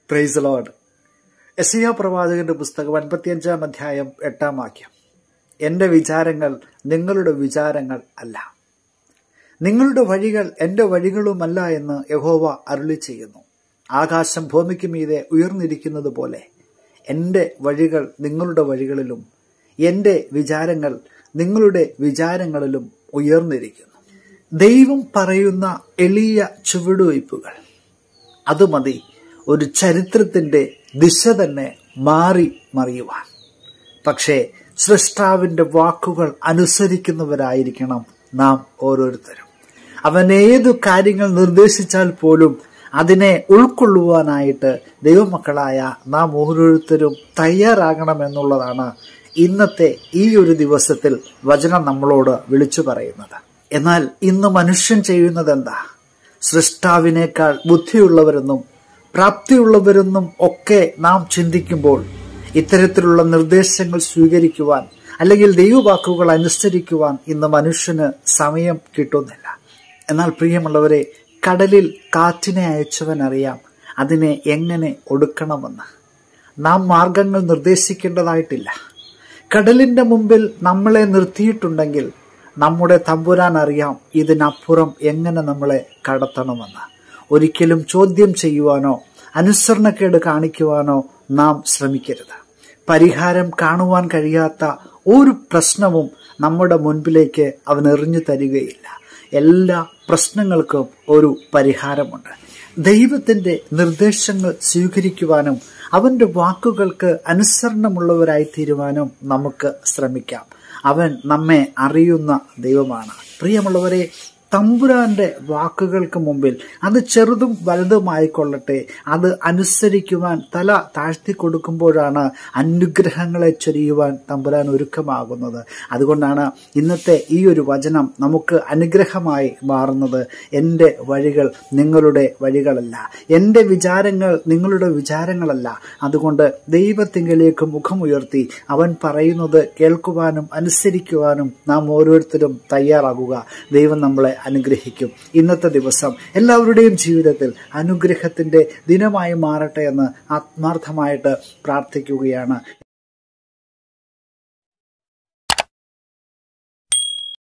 price load എസിയ പ്രവാചകന്റെ പുസ്തകം അൻപത്തിയഞ്ചാം അധ്യായം എട്ടാം വാക്യം എന്റെ വിചാരങ്ങൾ നിങ്ങളുടെ വിചാരങ്ങൾ അല്ല നിങ്ങളുടെ വഴികൾ എന്റെ വഴികളുമല്ല എന്ന് യഹോവ അരുളി ചെയ്യുന്നു ആകാശം ഭൂമിക്ക് മീതെ ഉയർന്നിരിക്കുന്നത് പോലെ എന്റെ വഴികൾ നിങ്ങളുടെ വഴികളിലും എന്റെ വിചാരങ്ങൾ നിങ്ങളുടെ വിചാരങ്ങളിലും ഉയർന്നിരിക്കുന്നു ദൈവം പറയുന്ന എളിയ ചുവടുവയ്പ്പുകൾ അത് മതി ഒരു ചരിത്രത്തിന്റെ ദിശ തന്നെ മാറി മറിയുവാൻ പക്ഷേ സൃഷ്ടാവിന്റെ വാക്കുകൾ അനുസരിക്കുന്നവരായിരിക്കണം നാം ഓരോരുത്തരും അവൻ ഏതു കാര്യങ്ങൾ നിർദ്ദേശിച്ചാൽ പോലും അതിനെ ഉൾക്കൊള്ളുവാനായിട്ട് ദൈവമക്കളായ നാം ഓരോരുത്തരും തയ്യാറാകണമെന്നുള്ളതാണ് ഇന്നത്തെ ഈ ഒരു ദിവസത്തിൽ വചനം നമ്മളോട് വിളിച്ചു പറയുന്നത് എന്നാൽ ഇന്ന് മനുഷ്യൻ ചെയ്യുന്നത് എന്താ സൃഷ്ടാവിനേക്കാൾ ബുദ്ധിയുള്ളവരെന്നും പ്രാപ്തിയുള്ളവരെന്നും ഒക്കെ നാം ചിന്തിക്കുമ്പോൾ ഇത്തരത്തിലുള്ള നിർദ്ദേശങ്ങൾ സ്വീകരിക്കുവാൻ അല്ലെങ്കിൽ ദൈവവാക്കുകൾ അനുസരിക്കുവാൻ ഇന്ന് മനുഷ്യന് സമയം കിട്ടുന്നില്ല എന്നാൽ പ്രിയമുള്ളവരെ കടലിൽ കാറ്റിനെ അയച്ചവൻ അറിയാം അതിനെ എങ്ങനെ ഒടുക്കണമെന്ന് നാം മാർഗങ്ങൾ നിർദ്ദേശിക്കേണ്ടതായിട്ടില്ല കടലിന്റെ മുമ്പിൽ നമ്മളെ നിർത്തിയിട്ടുണ്ടെങ്കിൽ നമ്മുടെ തമ്പുരാൻ അറിയാം ഇതിനപ്പുറം എങ്ങനെ നമ്മളെ കടത്തണമെന്ന് ഒരിക്കലും ചോദ്യം ചെയ്യുവാനോ അനുസരണക്കേട് കാണിക്കുവാനോ നാം ശ്രമിക്കരുത് പരിഹാരം കാണുവാൻ കഴിയാത്ത ഒരു പ്രശ്നവും നമ്മുടെ മുൻപിലേക്ക് അവൻ എറിഞ്ഞു തരികയില്ല എല്ലാ പ്രശ്നങ്ങൾക്കും ഒരു പരിഹാരമുണ്ട് ദൈവത്തിന്റെ നിർദ്ദേശങ്ങൾ സ്വീകരിക്കുവാനും അവന്റെ വാക്കുകൾക്ക് അനുസരണമുള്ളവരായി തീരുവാനും നമുക്ക് ശ്രമിക്കാം അവൻ നമ്മെ അറിയുന്ന ദൈവമാണ് പ്രിയമുള്ളവരെ തമ്പുരാന്റെ വാക്കുകൾക്ക് മുമ്പിൽ അത് ചെറുതും വലുതുമായിക്കൊള്ളട്ടെ അത് അനുസരിക്കുവാൻ തല താഴ്ത്തി കൊടുക്കുമ്പോഴാണ് അനുഗ്രഹങ്ങളെ ചൊരിയുവാൻ തമ്പുരാൻ ഒരുക്കമാകുന്നത് അതുകൊണ്ടാണ് ഇന്നത്തെ ഈ ഒരു വചനം നമുക്ക് അനുഗ്രഹമായി മാറുന്നത് എൻ്റെ വഴികൾ നിങ്ങളുടെ വഴികളല്ല എൻ്റെ വിചാരങ്ങൾ നിങ്ങളുടെ വിചാരങ്ങളല്ല അതുകൊണ്ട് ദൈവത്തിങ്കിലേക്ക് മുഖമുയർത്തി അവൻ പറയുന്നത് കേൾക്കുവാനും അനുസരിക്കുവാനും നാം ഓരോരുത്തരും തയ്യാറാകുക ദൈവം നമ്മളെ അനുഗ്രഹിക്കും ഇന്നത്തെ ദിവസം എല്ലാവരുടെയും ജീവിതത്തിൽ അനുഗ്രഹത്തിന്റെ ദിനമായി മാറട്ടെ എന്ന് ആത്മാർത്ഥമായിട്ട് പ്രാർത്ഥിക്കുകയാണ്